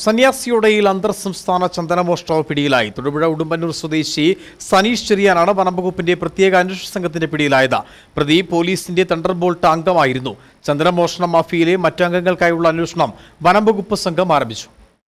സന്യാസിയോടയിൽ അന്തർ സംസ്ഥാന ചന്ദനമോഷ്ടാവ് പിടിയിലായി തൊടുപുഴ ഉടുമ്പന്നൂർ സ്വദേശി സനീഷ് ചെറിയാനാണ് വനംവകുപ്പിന്റെ പ്രത്യേക അന്വേഷണ സംഘത്തിന്റെ പിടിയിലായത് പ്രതി പോലീസിന്റെ തണ്ടർബോൾട്ട് അംഗമായിരുന്നു ചന്ദനമോഷണ മാഫിയയിലെ മറ്റംഗങ്ങൾക്കായുള്ള അന്വേഷണം വനംവകുപ്പ് സംഘം ആരംഭിച്ചു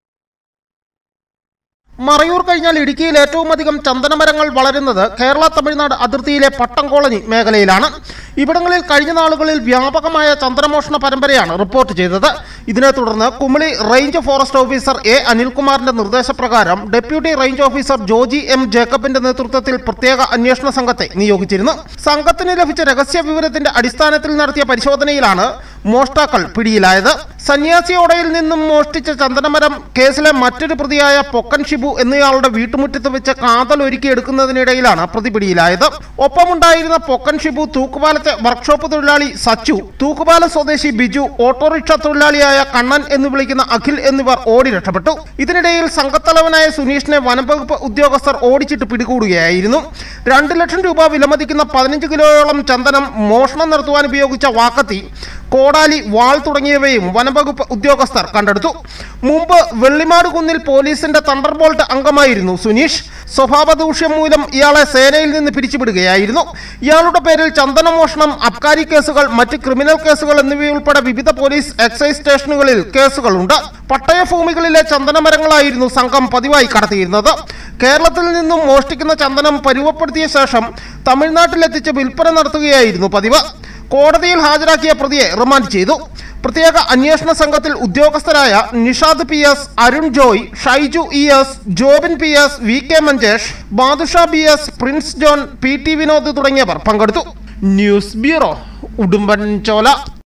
മറയൂർ കഴിഞ്ഞാൽ ഇടുക്കിയിൽ ഏറ്റവും അധികം ചന്ദനമരങ്ങൾ വളരുന്നത് കേരള തമിഴ്നാട് അതിർത്തിയിലെ പട്ടം കോളനി മേഖലയിലാണ് ഇവിടങ്ങളിൽ കഴിഞ്ഞ നാളുകളിൽ വ്യാപകമായ ചന്ദനമോഷണ പരമ്പരയാണ് റിപ്പോർട്ട് ചെയ്തത് ഇതിനെ തുടർന്ന് Kumily range forest officer A അനിൽകുമാറിന്റെ നിർദ്ദേശപ്രകാരം deputy range officer Joji M ജേക്കബിന്റെ നേതൃത്വത്തിൽ പ്രത്യേക അന്വേഷണ സംഘത്തെ നിയോഗിച്ചിരുന്നു സംഘത്തിന് ലഭിച്ച രഹസ്യ വിവരത്തിന്റെ അടിസ്ഥാനത്തിൽ നടത്തിയ പരിശോധനയിലാണ് മോഷ്ടാക്കൾ പിടിയിലായത് സന്യാസിയോടയിൽ നിന്നും മോഷ്ടിച്ച ചന്ദനമരം കേസിലെ മറ്റൊരു പ്രതിയായ പൊക്കൻ ഷിബു എന്നയാളുടെ വീട്ടുമുറ്റത്ത് വെച്ച് കാതൽ ഒരുക്കി എടുക്കുന്നതിനിടയിലാണ് പ്രതി പിടിയിലായത് ഒപ്പമുണ്ടായിരുന്ന പൊക്കൻ ഷിബു തൂക്കുപാലത്തെ വർക്ക്ഷോപ്പ് തൊഴിലാളി സച്ചു തൂക്കുപാലം സ്വദേശി ബിജു ഓട്ടോറിക്ഷ തൊഴിലാളിയായ കണ്ണൻ എന്ന് വിളിക്കുന്ന അഖിൽ എന്നിവർ ഓടി രക്ഷപ്പെട്ടു ഇതിനിടയിൽ സംഘത്തലവനായ സുനീഷിനെ വനംവകുപ്പ് ഉദ്യോഗസ്ഥർ ഓടിച്ചിട്ട് പിടികൂടുകയായിരുന്നു രണ്ട് ലക്ഷം രൂപ വിലമതിക്കുന്ന പതിനഞ്ച് കിലോയോളം ചന്ദനം മോഷണം നടത്തുവാൻ ഉപയോഗിച്ച വാക്കത്തി കോടാലി വാൾ തുടങ്ങിയവയും വനംവകുപ്പ് ഉദ്യോഗസ്ഥർ കണ്ടെടുത്തു മുമ്പ് വെള്ളിമാട് കുന്നിൽ പോലീസിന്റെ തണ്ടർബോൾട്ട് അംഗമായിരുന്നു സുനീഷ് സ്വഭാവ ദൂഷ്യം മൂലം ഇയാളെ സേനയിൽ നിന്ന് പിരിച്ചുവിടുകയായിരുന്നു ഇയാളുടെ പേരിൽ ചന്ദനമോഷണം അബ്കാരി കേസുകൾ മറ്റ് ക്രിമിനൽ കേസുകൾ എന്നിവയുൾപ്പെടെ വിവിധ പോലീസ് എക്സൈസ് സ്റ്റേഷനുകളിൽ കേസുകളുണ്ട് പട്ടയഭൂമികളിലെ ചന്ദനമരങ്ങളായിരുന്നു സംഘം പതിവായി കടത്തിയിരുന്നത് കേരളത്തിൽ നിന്നും മോഷ്ടിക്കുന്ന ചന്ദനം പരുവപ്പെടുത്തിയ ശേഷം തമിഴ്നാട്ടിലെത്തിച്ച് വിൽപ്പന നടത്തുകയായിരുന്നു പതിവ് കോടതിയിൽ ഹാജരാക്കിയ പ്രതിയെ റിമാൻഡ് ചെയ്തു പ്രത്യേക അന്വേഷണ സംഘത്തിൽ ഉദ്യോഗസ്ഥരായ Nishad P S Arun Joy Shaiju E S Jobin P S V K Manjesh Badusha B S Prince John P T Vinod തുടങ്ങിയവർ പങ്കെടുത്തു ന്യൂസ് ബ്യൂറോ ഉടുമ്പൻചോല